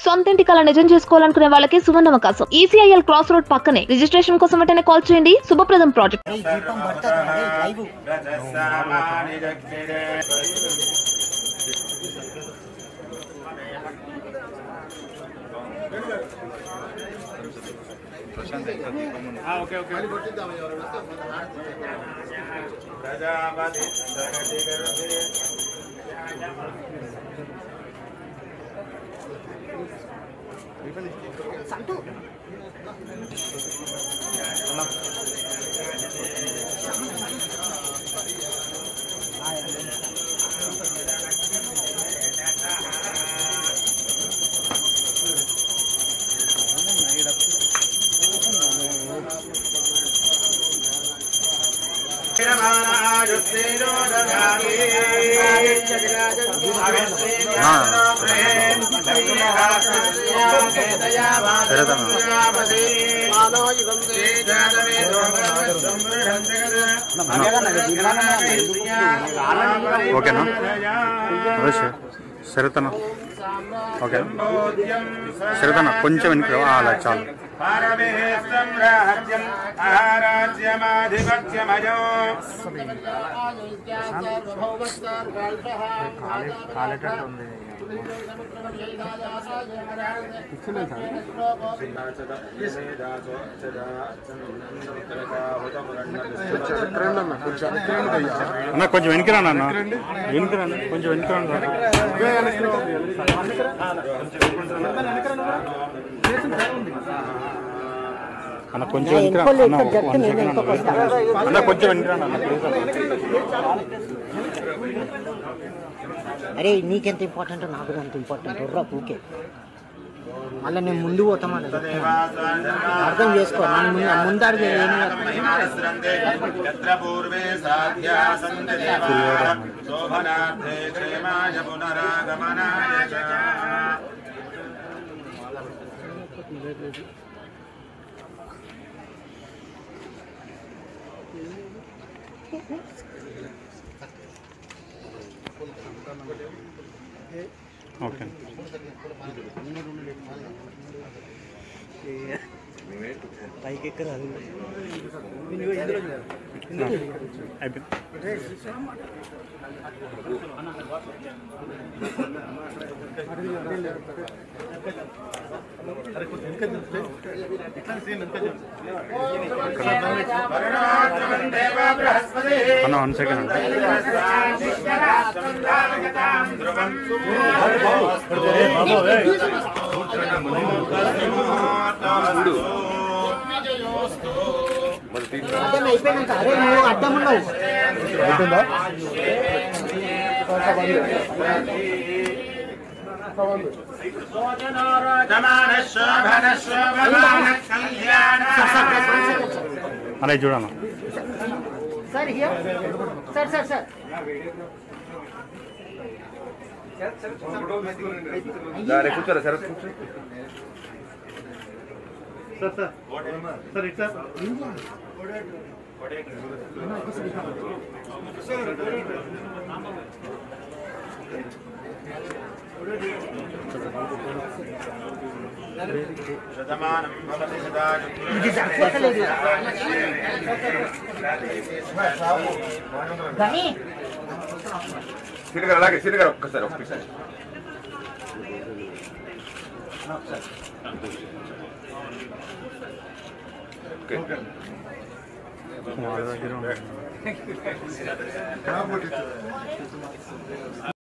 సొంత ఇంటి కళ నిజం చేసుకోవాలనుకునే వాళ్ళకి సువర్ణ అవకాశం ఈసీఐఎల్ క్రాస్ రోడ్ పక్కనే రిజిస్ట్రేషన్ కోసం వెంటనే కాల్ చేయండి శుభప్రదం ప్రాజెక్ట్ ఏయ్, దీపం పడుతుంది రా, ఏయ్, లైవ్ సంతు ఓకేనా అదే సార్ శరతన ఓకేనా శరతన కొంచెం వెనక్కి రా. ఆ, అలా చాలు పరమేశ్వరం రాజ్యం ఆరాజ్యమాధిపత్యమయో అన్న కొంచెం వెనక్కి రాను అన్న వెనక్కి రాను కొంచెం వెనక్కి రాను అన్న కొంచెం వెనక్కి రా. ఇంకోళ్ళు అన్న, ఇక్కడ జట్టు one నేను second ఇంకొక వస్తా. అన్న. అన్న కొంచెం వెనక్కి రాను అన్న ప్లీజ్ అన్న. అరే నీకెంత ఇంపార్టెంట్ నాకు కూడా అంత ఇంపార్టెంట్ ఉర్రా ఊకే మళ్ళీ నేను ముందు పోతామని అర్థం చేసుకో నన్ను ముందు ముందడుగు ఏమి यत्र पूर्वे साध्या सन्ति देवाः शोभनार्थे क्षेमाय पुनरागमनाय च ఓకే పైకి ఎక్కరాదు అయిపోయింది అన్న వన్ సెకండ్ అన్న అర్థం అయిపోయినాక అరే నువ్వు అడ్డం ఉన్నావు అలా ఇది చూడన్న sir here sir sir sir కూర్చోరా సరే కూర్చో శతమానం భవతి ఇది సరిపోతలేదు కానీ సిరిగారు అలాగే సిరిగారు ఒక్కసారి ఒక్కసారి వాళ్ళ దగ్గర ఉంది.